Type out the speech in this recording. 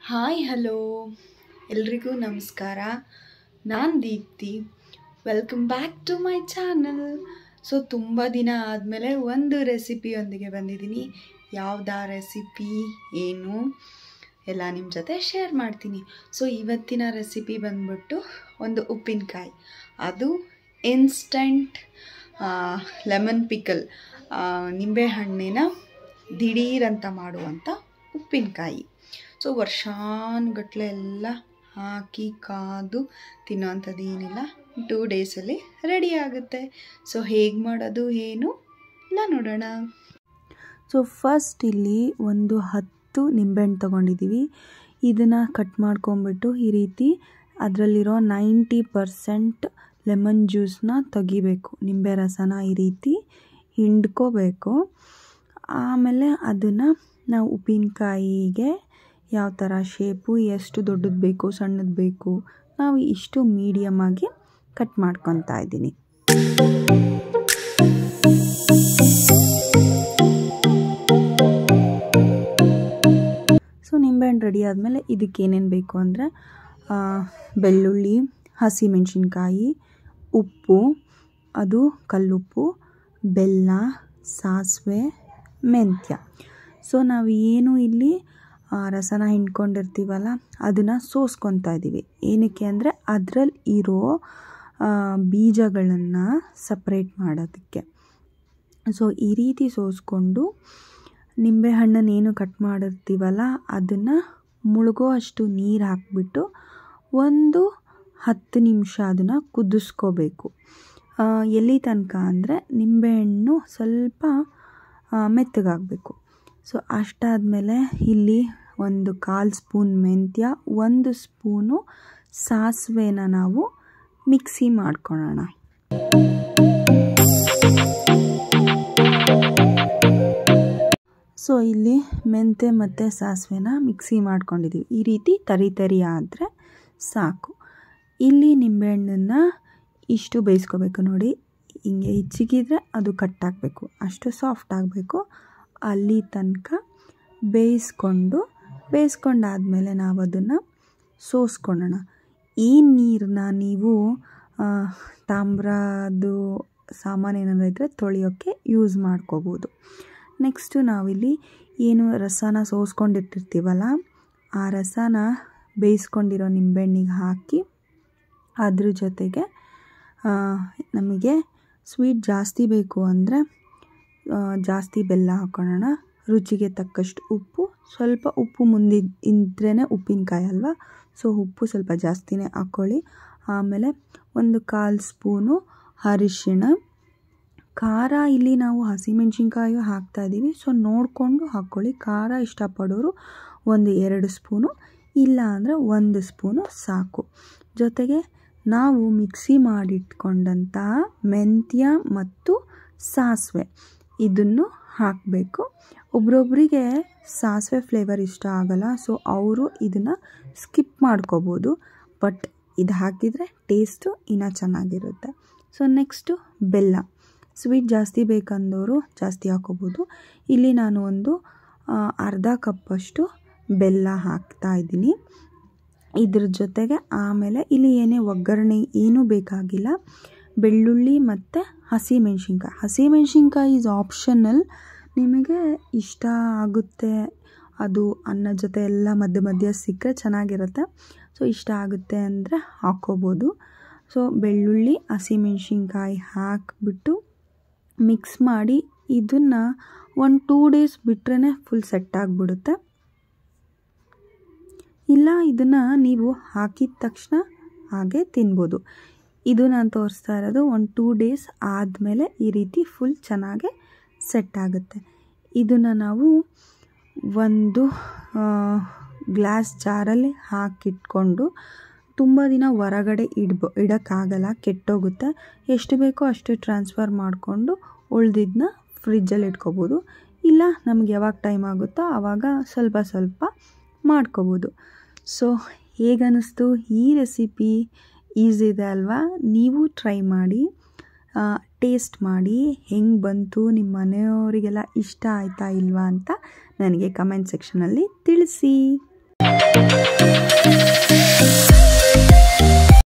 hi hello ಎಲ್ರಿಗೂ ನಮಸ್ಕಾರ ನಾನು Deepthi welcome back to my channel so ತುಂಬ ದಿನ ಆದಮೇಲೆ ಒಂದು ರೆಸಿಪಿಯೊಂದಿಗೆ ಬಂದಿದ್ದೀನಿ ಯಾವುದಾ ರೆಸಿಪಿ ಏನು ಎಲ್ಲ ನಿಮ್ಮ ಜೊತೆ ಶೇರ್ ಮಾಡ್ತೀನಿ ಸೊ ಇವತ್ತಿನ ರೆಸಿಪಿ ಬಂದ್ಬಿಟ್ಟು ಒಂದು ಉಪ್ಪಿನಕಾಯಿ ಅದು ಇನ್ಸ್ಟಂಟ್ ಲೆಮನ್ ಪಿಕಲ್ ನಿಂಬೆಹಣ್ಣಿನ ದಿಢೀರಂತ ಮಾಡುವಂಥ ಉಪ್ಪಿನಕಾಯಿ ಸೊ ವರ್ಷಾನುಗಟ್ಲೆ ಎಲ್ಲ ಹಾಕಿ ಕಾದು ತಿನ್ನೋವಂಥದ್ದು ಏನಿಲ್ಲ ಟೂ ಡೇಸಲ್ಲಿ ರೆಡಿ ಆಗುತ್ತೆ ಸೊ ಹೇಗೆ ಮಾಡೋದು ಏನು ಎಲ್ಲ ನೋಡೋಣ ಸೊ ಫಸ್ಟ್ ಇಲ್ಲಿ ಒಂದು ಹತ್ತು ನಿಂಬೆಹಣ್ಣು ತೊಗೊಂಡಿದ್ದೀವಿ ಇದನ್ನು ಕಟ್ ಮಾಡ್ಕೊಂಬಿಟ್ಟು ಈ ರೀತಿ ಅದರಲ್ಲಿರೋ ನೈಂಟಿ ಪರ್ಸೆಂಟ್ ಲೆಮನ್ ಜ್ಯೂಸನ್ನ ತೆಗಿಬೇಕು ನಿಂಬೆ ರಸನ ಈ ರೀತಿ ಹಿಂಡ್ಕೋಬೇಕು ಆಮೇಲೆ ಅದನ್ನು ನಾವು ಉಪ್ಪಿನಕಾಯಿಗೆ ಯಾವ ಥರ ಶೇಪು ಎಷ್ಟು ದೊಡ್ಡದು ಬೇಕು ಸಣ್ಣದು ಬೇಕು ನಾವು ಇಷ್ಟು ಮೀಡಿಯಮ್ ಆಗಿ ಕಟ್ ಮಾಡ್ಕೊತಾ ಇದ್ದೀನಿ ಸೊ ನಿಂಬೆಹಣ್ಣು ರೆಡಿ ಆದಮೇಲೆ ಇದಕ್ಕೆ ಏನೇನು ಬೇಕು ಅಂದರೆ ಬೆಳ್ಳುಳ್ಳಿ ಹಸಿಮೆಣಸಿನ್ಕಾಯಿ ಉಪ್ಪು ಅದು ಕಲ್ಲುಪ್ಪು ಬೆಲ್ಲ ಸಾಸಿವೆ ಮೆಂತ್ಯ ಸೊ ನಾವು ಏನು ಇಲ್ಲಿ ರಸನ ಹಿಂಡ್ಕೊಂಡಿರ್ತೀವಲ್ಲ ಅದನ್ನು ಸೋಸ್ಕೊತಾ ಇದ್ದೀವಿ ಏನಕ್ಕೆ ಅಂದರೆ ಅದರಲ್ಲಿ ಇರೋ ಬೀಜಗಳನ್ನು ಸಪ್ರೇಟ್ ಮಾಡೋದಕ್ಕೆ ಸೊ ಈ ರೀತಿ ಸೋಸ್ಕೊಂಡು ನಿಂಬೆಹಣ್ಣನ್ನು ಏನು ಕಟ್ ಮಾಡಿರ್ತೀವಲ್ಲ ಅದನ್ನು ಮುಳುಗೋ ಅಷ್ಟು ನೀರು ಹಾಕಿಬಿಟ್ಟು ಒಂದು ಹತ್ತು ನಿಮಿಷ ಅದನ್ನು ಕುದಿಸ್ಕೋಬೇಕು ಎಲ್ಲಿ ತನಕ ಅಂದರೆ ನಿಂಬೆಹಣ್ಣು ಸ್ವಲ್ಪ ಮೆತ್ತಗಾಗಬೇಕು ಸೊ ಅಷ್ಟಾದಮೇಲೆ ಇಲ್ಲಿ ಒಂದು ಕಾಲು ಸ್ಪೂನ್ ಮೆಂತ್ಯ ಒಂದು ಸ್ಪೂನು ಸಾಸಿವೆನ ನಾವು ಮಿಕ್ಸಿ ಮಾಡ್ಕೊಳ್ಳೋಣ ಸೊ ಇಲ್ಲಿ ಮೆಂತೆ ಮತ್ತು ಸಾಸಿವೆನ ಮಿಕ್ಸಿ ಮಾಡ್ಕೊಂಡಿದ್ದೀವಿ ಈ ರೀತಿ ತರಿ ತರಿ ಆದರೆ ಸಾಕು ಇಲ್ಲಿ ನಿಂಬೆಹಣ್ಣನ್ನು ಇಷ್ಟು ಬೇಯಿಸ್ಕೋಬೇಕು ನೋಡಿ ಹಿಂಗೆ ಹಿಚ್ಚಿಗಿದ್ರೆ ಅದು ಕಟ್ಟಾಗಬೇಕು ಅಷ್ಟು ಸಾಫ್ಟ್ ಆಗಬೇಕು ಅಲ್ಲಿ ತನಕ ಬೇಯಿಸ್ಕೊಂಡು ಬೇಯಿಸ್ಕೊಂಡಾದಮೇಲೆ ನಾವು ಅದನ್ನು ಸೋಸ್ಕೊಳ್ಳೋಣ ಈ ನೀರನ್ನ ನೀವು ತಾಮ್ರದ್ದು ಸಾಮಾನು ಏನಾದ್ರು ಇದ್ದರೆ ತೊಳೆಯೋಕ್ಕೆ ಯೂಸ್ ಮಾಡ್ಕೋಬೋದು ನೆಕ್ಸ್ಟು ನಾವಿಲ್ಲಿ ಏನು ರಸನ ಸೋಸ್ಕೊಂಡಿಟ್ಟಿರ್ತೀವಲ್ಲ ಆ ರಸನ ಬೇಯಿಸ್ಕೊಂಡಿರೋ ನಿಂಬೆಹಣ್ಣಿಗೆ ಹಾಕಿ ಅದ್ರ ಜೊತೆಗೆ ನಮಗೆ ಸ್ವೀಟ್ ಜಾಸ್ತಿ ಬೇಕು ಅಂದರೆ ಜಾಸ್ತಿ ಬೆಲ್ಲ ಹಾಕೊಳ್ಳೋಣ ರುಚಿಗೆ ತಕ್ಕಷ್ಟು ಉಪ್ಪು ಸ್ವಲ್ಪ ಉಪ್ಪು ಮುಂದೆ ಇದ್ರೇ ಉಪ್ಪಿನಕಾಯಿ ಅಲ್ವಾ ಸೊ ಉಪ್ಪು ಸ್ವಲ್ಪ ಜಾಸ್ತಿನೇ ಹಾಕ್ಕೊಳ್ಳಿ ಆಮೇಲೆ ಒಂದು ಕಾಲು ಸ್ಪೂನು ಅರಿಶಿಣ ಖಾರ ಇಲ್ಲಿ ನಾವು ಹಸಿಮೆಣ್ಸಿನ್ಕಾಯಿ ಹಾಕ್ತಾಯಿದ್ದೀವಿ ಸೊ ನೋಡಿಕೊಂಡು ಹಾಕ್ಕೊಳ್ಳಿ ಖಾರ ಇಷ್ಟಪಡೋರು ಒಂದು ಎರಡು ಸ್ಪೂನು ಇಲ್ಲ ಅಂದರೆ ಒಂದು ಸ್ಪೂನು ಸಾಕು ಜೊತೆಗೆ ನಾವು ಮಿಕ್ಸಿ ಮಾಡಿಟ್ಕೊಂಡಂತಹ ಮೆಂತ್ಯ ಮತ್ತು ಸಾಸಿವೆ ಇದನ್ನು ಹಾಕಬೇಕು ಒಬ್ರೊಬ್ಬರಿಗೆ ಸಾಸಿವೆ ಫ್ಲೇವರ್ ಇಷ್ಟ ಆಗಲ್ಲ ಸೊ ಅವರು ಇದನ್ನು ಸ್ಕಿಪ್ ಮಾಡ್ಕೋಬೋದು ಬಟ್ ಇದು ಹಾಕಿದರೆ ಟೇಸ್ಟು ಇನ್ನೂ ಚೆನ್ನಾಗಿರುತ್ತೆ ಸೊ ನೆಕ್ಸ್ಟು ಬೆಲ್ಲ ಸ್ವೀಟ್ ಜಾಸ್ತಿ ಬೇಕಂದವರು ಜಾಸ್ತಿ ಹಾಕೋಬೋದು ಇಲ್ಲಿ ನಾನು ಒಂದು ಅರ್ಧ ಕಪ್ಪಷ್ಟು ಬೆಲ್ಲ ಹಾಕ್ತಾ ಇದ್ದೀನಿ ಇದ್ರ ಜೊತೆಗೆ ಆಮೇಲೆ ಇಲ್ಲಿ ಏನೇ ಒಗ್ಗರಣೆ ಏನೂ ಬೇಕಾಗಿಲ್ಲ ಬೆಳ್ಳುಳ್ಳಿ ಮತ್ತು ಹಸಿಮೆಣ್ಸಿನ್ಕಾಯಿ ಹಸಿಮೆಣ್ಸಿನ್ಕಾಯಿ ಈಸ್ ಆಪ್ಷನಲ್ ನಿಮಗೆ ಇಷ್ಟ ಆಗುತ್ತೆ ಅದು ಅನ್ನ ಜೊತೆ ಎಲ್ಲ ಮಧ್ಯ ಮಧ್ಯ ಸಿಕ್ಕರೆ ಚೆನ್ನಾಗಿರುತ್ತೆ ಸೊ ಇಷ್ಟ ಆಗುತ್ತೆ ಅಂದರೆ ಹಾಕ್ಕೋಬೋದು ಸೊ ಬೆಳ್ಳುಳ್ಳಿ ಹಸಿಮೆಣ್ಸಿನ್ಕಾಯಿ ಹಾಕಿಬಿಟ್ಟು ಮಿಕ್ಸ್ ಮಾಡಿ ಇದನ್ನು ಒಂದು ಟೂ ಡೇಸ್ ಬಿಟ್ರೇ ಫುಲ್ ಸೆಟ್ ಆಗಿಬಿಡುತ್ತೆ ಇಲ್ಲ ಇದನ್ನು ನೀವು ಹಾಕಿದ ತಕ್ಷಣ ಹಾಗೆ ತಿನ್ಬೋದು ಇದು ನಾನು ತೋರಿಸ್ತಾ ಇರೋದು ಒಂದು ಟೂ ಡೇಸ್ ಆದಮೇಲೆ ಈ ರೀತಿ ಫುಲ್ ಚೆನ್ನಾಗೆ ಸೆಟ್ ಆಗುತ್ತೆ ಇದನ್ನು ನಾವು ಒಂದು ಗ್ಲಾಸ್ ಜಾರಲ್ಲಿ ಹಾಕಿಟ್ಕೊಂಡು ತುಂಬ ದಿನ ಹೊರಗಡೆ ಇಡ್ಬೋ ಇಡೋಕ್ಕಾಗಲ್ಲ ಕೆಟ್ಟೋಗುತ್ತೆ ಎಷ್ಟು ಬೇಕೋ ಅಷ್ಟು ಟ್ರಾನ್ಸ್ಫರ್ ಮಾಡಿಕೊಂಡು ಉಳ್ದಿದ್ದನ್ನ ಫ್ರಿಜ್ಜಲ್ಲಿ ಇಟ್ಕೋಬೋದು ಇಲ್ಲ ನಮ್ಗೆ ಯಾವಾಗ ಟೈಮ್ ಆಗುತ್ತೋ ಆವಾಗ ಸ್ವಲ್ಪ ಸ್ವಲ್ಪ ಮಾಡ್ಕೋಬೋದು ಸೊ ಹೇಗನ್ನಿಸ್ತು ಈ ರೆಸಿಪಿ ಈಸಿ ಇದೆ ಅಲ್ವಾ ನೀವು ಟ್ರೈ ಮಾಡಿ ಟೇಸ್ಟ್ ಮಾಡಿ ಹೆಂಗೆ ಬಂತು ನಿಮ್ಮ ಮನೆಯವರಿಗೆಲ್ಲ ಇಷ್ಟ ಆಯಿತಾ ಇಲ್ವಾ ಅಂತ ನನಗೆ ಕಮೆಂಟ್ ಸೆಕ್ಷನಲ್ಲಿ ತಿಳಿಸಿ